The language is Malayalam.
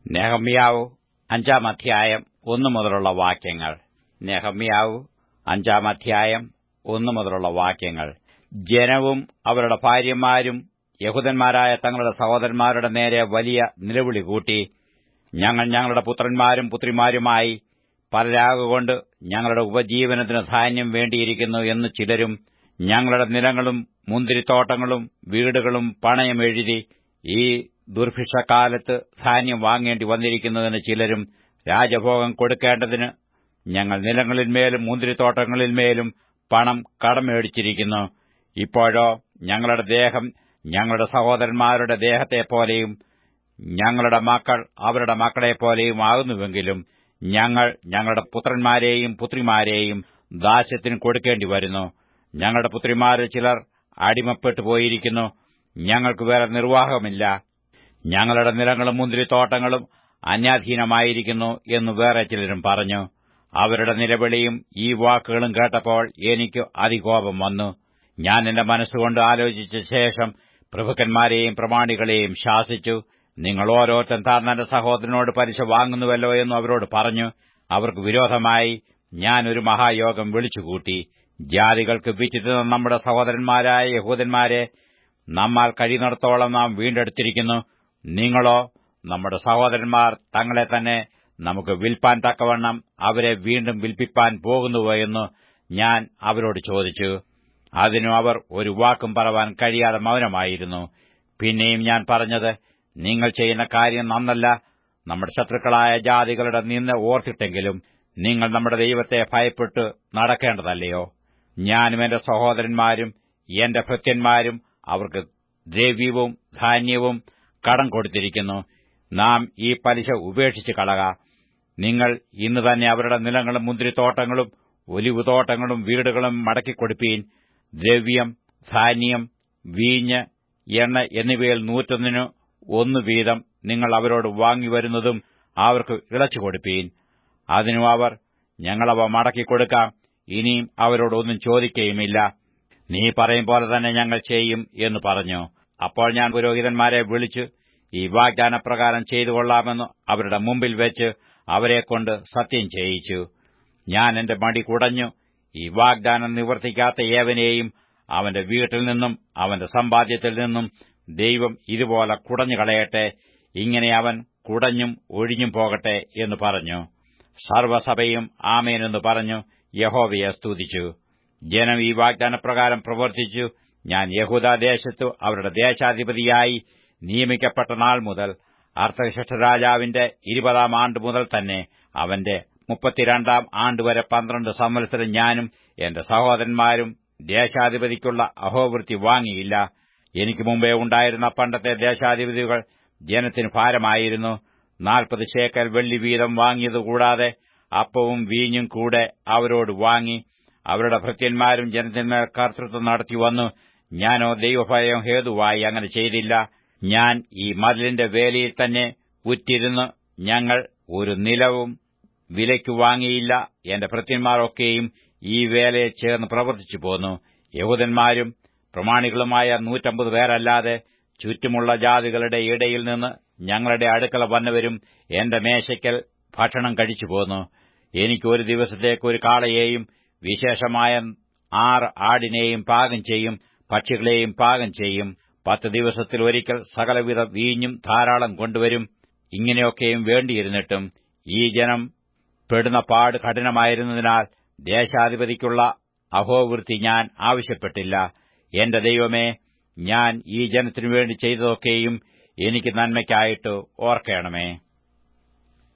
നെഹമ്യാവ് അഞ്ചാം അധ്യായം ഒന്നു മുതലുള്ള വാക്യങ്ങൾ നെഹമ്യാവ് അഞ്ചാം അധ്യായം ഒന്നു മുതലുള്ള വാക്യങ്ങൾ ജനവും അവരുടെ ഭാര്യമാരും യഹൂദന്മാരായ തങ്ങളുടെ സഹോദരന്മാരുടെ നേരെ വലിയ നിലവിളി കൂട്ടി ഞങ്ങൾ ഞങ്ങളുടെ പുത്രന്മാരും പുത്രിമാരുമായി പലരാകൊണ്ട് ഞങ്ങളുടെ ഉപജീവനത്തിന് ധാന്യം വേണ്ടിയിരിക്കുന്നു എന്ന് ചിലരും ഞങ്ങളുടെ നിലങ്ങളും മുന്തിരിത്തോട്ടങ്ങളും വീടുകളും പണയം എഴുതി ഈ ദുർഭിക്ഷക്കാലത്ത് ധാന്യം വാങ്ങേണ്ടി വന്നിരിക്കുന്നതിന് ചിലരും രാജഭോഗം കൊടുക്കേണ്ടതിന് ഞങ്ങൾ നിലങ്ങളിന്മേലും മുന്തിരിത്തോട്ടങ്ങളിന്മേലും പണം കടമേടിച്ചിരിക്കുന്നു ഇപ്പോഴോ ഞങ്ങളുടെ ദേഹം ഞങ്ങളുടെ സഹോദരന്മാരുടെ ദേഹത്തെപ്പോലെയും ഞങ്ങളുടെ മക്കൾ അവരുടെ മക്കളെപ്പോലെയും ആകുന്നുവെങ്കിലും ഞങ്ങൾ ഞങ്ങളുടെ പുത്രന്മാരെയും പുത്രിമാരെയും ദാസ്യത്തിന് കൊടുക്കേണ്ടി വരുന്നു ഞങ്ങളുടെ പുത്രിമാരിൽ ചിലർ അടിമപ്പെട്ടു പോയിരിക്കുന്നു ഞങ്ങൾക്ക് വേറെ നിർവാഹമില്ല ഞങ്ങളുടെ നിലങ്ങളും മുന്തിരിത്തോട്ടങ്ങളും അന്യാധീനമായിരിക്കുന്നു എന്ന് വേറെ ചിലരും പറഞ്ഞു അവരുടെ നിലവിളിയും ഈ വാക്കുകളും കേട്ടപ്പോൾ എനിക്ക് അതികോപം വന്നു ഞാൻ എന്റെ മനസ്സുകൊണ്ട് ആലോചിച്ച ശേഷം പ്രഭുക്കന്മാരെയും പ്രമാണികളെയും ശാസിച്ചു നിങ്ങൾ ഓരോരുത്തൻ താൻ തന്റെ സഹോദരനോട് പലിശ വാങ്ങുന്നുവല്ലോ എന്ന് അവരോട് പറഞ്ഞു അവർക്ക് വിരോധമായി ഞാൻ ഒരു മഹായോഗം വിളിച്ചുകൂട്ടി ജാതികൾക്ക് വിറ്റിരുന്ന നമ്മുടെ സഹോദരന്മാരായ യഹൂദന്മാരെ നമ്മാൽ കഴിയുന്നിടത്തോളം നാം വീണ്ടെടുത്തിരിക്കുന്നു നിങ്ങളോ നമ്മുടെ സഹോദരന്മാർ തങ്ങളെ തന്നെ നമുക്ക് വിൽപ്പാൻ തക്കവണ്ണം അവരെ വീണ്ടും വിൽപ്പിപ്പാൻ പോകുന്നുവോ എന്ന് ഞാൻ അവരോട് ചോദിച്ചു അതിനു അവർ ഒരു വാക്കും പറവാൻ കഴിയാതെ മൗനമായിരുന്നു പിന്നെയും ഞാൻ പറഞ്ഞത് നിങ്ങൾ ചെയ്യുന്ന കാര്യം നന്നല്ല നമ്മുടെ ശത്രുക്കളായ ജാതികളുടെ നിന്ന് ഓർത്തിട്ടെങ്കിലും നിങ്ങൾ നമ്മുടെ ദൈവത്തെ ഭയപ്പെട്ട് നടക്കേണ്ടതല്ലയോ ഞാനും എന്റെ സഹോദരന്മാരും എന്റെ ഭൃത്യന്മാരും അവർക്ക് ദ്രവ്യവും ധാന്യവും കടം കൊടുത്തിരിക്കുന്നു നാം ഈ പലിശ ഉപേക്ഷിച്ച് കളക നിങ്ങൾ ഇന്ന് തന്നെ അവരുടെ നിലങ്ങളും മുന്തിരിത്തോട്ടങ്ങളും ഒലിവുതോട്ടങ്ങളും വീടുകളും മടക്കിക്കൊടുപ്പീൻ ദ്രവ്യം ധാന്യം വീഞ്ഞ് എണ്ണ എന്നിവയിൽ നൂറ്റൊന്നിനു ഒന്നു വീതം നിങ്ങൾ അവരോട് വാങ്ങിവരുന്നതും അവർക്ക് ഇളച്ചു കൊടുപ്പീൻ അതിനു അവർ ഞങ്ങളവ മടക്കിക്കൊടുക്കാം ഇനിയും അവരോട് ഒന്നും ചോദിക്കുകയുമില്ല നീ പറയും പോലെ തന്നെ ഞങ്ങൾ ചെയ്യും എന്ന് പറഞ്ഞു അപ്പോൾ ഞാൻ പുരോഹിതന്മാരെ വിളിച്ച് ഈ വാഗ്ദാനപ്രകാരം ചെയ്തു കൊള്ളാമെന്ന് അവരുടെ മുമ്പിൽ വെച്ച് അവരെക്കൊണ്ട് സത്യം ചെയ്യിച്ചു ഞാൻ എന്റെ മടി കുടഞ്ഞു ഈ വാഗ്ദാനം നിവർത്തിക്കാത്ത ഏവനെയും അവന്റെ വീട്ടിൽ നിന്നും അവന്റെ സമ്പാദ്യത്തിൽ നിന്നും ദൈവം ഇതുപോലെ കുടഞ്ഞു കളയട്ടെ ഇങ്ങനെ അവൻ കുടഞ്ഞും ഒഴിഞ്ഞും പോകട്ടെ എന്ന് പറഞ്ഞു സർവസഭയും ആമേനെന്ന് പറഞ്ഞു യഹോവയെ സ്തുതിച്ചു ജനം ഈ വാഗ്ദാനപ്രകാരം പ്രവർത്തിച്ചു ഞാൻ യഹൂദാദേശത്തു അവരുടെ ദേശാധിപതിയായി നിയമിക്കപ്പെട്ട നാൾ മുതൽ അർത്ഥശിഷ്ട രാജാവിന്റെ ഇരുപതാം ആണ്ട് മുതൽ തന്നെ അവന്റെ മുപ്പത്തിരണ്ടാം ആണ്ടുവരെ പന്ത്രണ്ട് സംവത്സരം ഞാനും എന്റെ സഹോദരന്മാരും ദേശാധിപതിക്കുള്ള അഹോവൃത്തി വാങ്ങിയില്ല എനിക്ക് മുമ്പേ ഉണ്ടായിരുന്ന പണ്ടത്തെ ദേശാധിപതികൾ ജനത്തിന് ഭാരമായിരുന്നു നാൽപ്പത് ശേക്കൽ വെള്ളി വീതം വാങ്ങിയതുകൂടാതെ അപ്പവും വീഞ്ഞും കൂടെ അവരോട് വാങ്ങി അവരുടെ ഭൃത്യന്മാരും ജനത്തിന്മേൽ കർത്തൃത്വം നടത്തി വന്നു ഞാനോ ദൈവഭയം ഹേതുവായി അങ്ങനെ ചെയ്തില്ല ഞാൻ ഈ മതിലിന്റെ വേലയിൽ തന്നെ ഉറ്റിരുന്ന് ഞങ്ങൾ ഒരു നിലവും വിലയ്ക്കു വാങ്ങിയില്ല എന്റെ ഭൃത്യന്മാരൊക്കെയും ഈ വേലയിൽ ചേർന്ന് പ്രവർത്തിച്ചു പോന്നു യഹൂദന്മാരും പ്രമാണികളുമായ നൂറ്റമ്പത് പേരല്ലാതെ ചുറ്റുമുള്ള ജാതികളുടെ ഇടയിൽ നിന്ന് ഞങ്ങളുടെ അടുക്കള വന്നവരും എന്റെ മേശയ്ക്കൽ ഭക്ഷണം കഴിച്ചു പോന്നു എനിക്ക് ഒരു ദിവസത്തേക്ക് ഒരു കാളയെയും വിശേഷമായ ആറ് ആടിനെയും പാകം ചെയ്യും പക്ഷികളെയും പാകം ചെയ്യും പത്ത് ദിവസത്തിൽ ഒരിക്കൽ സകലവിധ വീഞ്ഞും ധാരാളം കൊണ്ടുവരും ഇങ്ങനെയൊക്കെയും വേണ്ടിയിരുന്നിട്ടും ഈ ജനം പെടുന്ന പാട് കഠിനമായിരുന്നതിനാൽ ദേശാധിപതിക്കുള്ള അഹോവൃത്തി ഞാൻ ആവശ്യപ്പെട്ടില്ല എന്റെ ദൈവമേ ഞാൻ ഈ ജനത്തിനു വേണ്ടി ചെയ്തതൊക്കെയും എനിക്ക് നന്മയ്ക്കായിട്ട് ഓർക്കണമേ